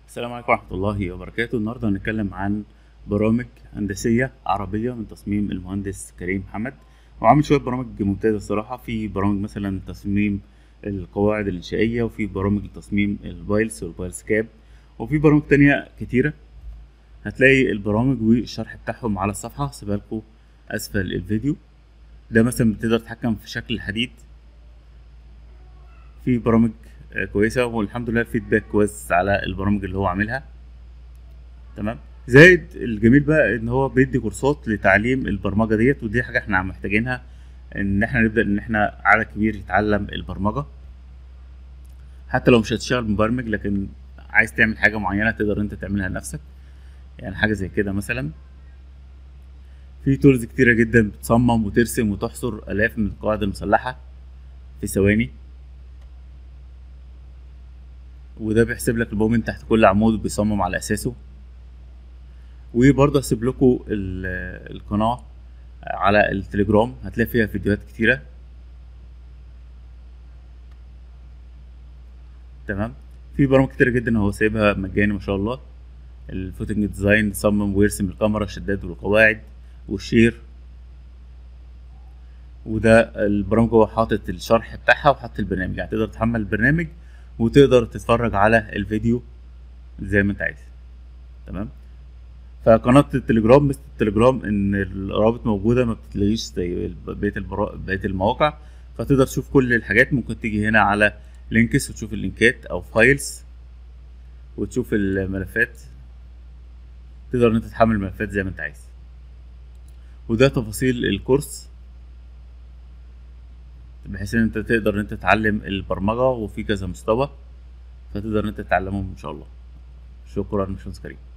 السلام عليكم ورحمة الله وبركاته النهاردة هنتكلم عن برامج هندسية عربية من تصميم المهندس كريم محمد وعامل شوية برامج ممتازة الصراحة في برامج مثلا تصميم القواعد الإنشائية وفي برامج لتصميم البايلز والبايلز كاب وفي برامج تانية كتيرة هتلاقي البرامج والشرح بتاعهم على الصفحة سيبها لكم أسفل الفيديو ده مثلا بتقدر تتحكم في شكل الحديد في برامج آه، كويسه والحمد لله الفيدباك كويس على البرامج اللي هو عاملها تمام زائد الجميل بقى ان هو بيدي كورسات لتعليم البرمجه ديت ودي حاجه احنا محتاجينها ان احنا نبدا ان احنا عدد كبير يتعلم البرمجه حتى لو مش هتشتغل مبرمج لكن عايز تعمل حاجه معينه تقدر انت تعملها لنفسك يعني حاجه زي كده مثلا في تولز كتيره جدا بتصمم وترسم وتحصر الاف من القواعد المسلحه في ثواني وده بيحسب لك المؤمن تحت كل عمود بيصمم على اساسه وبرضه هسيب لكم ال- القناه على التليجرام هتلاقي فيها فيديوهات كتيره تمام في برامج كتيره جدا هو سايبها مجاني ما شاء الله الفوتنج ديزاين يصمم ويرسم الكاميرا الشداد والقواعد والشير وده البرامج هو حاطط الشرح بتاعها وحاطط البرنامج يعني تقدر تحمل البرنامج وتقدر تتفرج على الفيديو زي ما انت عايز تمام فقناة التليجرام مثل التليجرام ان الروابط موجودة ما بتتلغيش زي بقية البرا... بقية المواقع فتقدر تشوف كل الحاجات ممكن تيجي هنا على لينكس وتشوف اللينكات او فايلز وتشوف الملفات تقدر ان انت تحمل الملفات زي ما انت عايز وده تفاصيل الكورس بحيث ان انت تقدر ان انت تتعلم البرمجة وفي كذا مستوى فتقدر ان انت تتعلمهم ان شاء الله شكرا باشمهندس كريم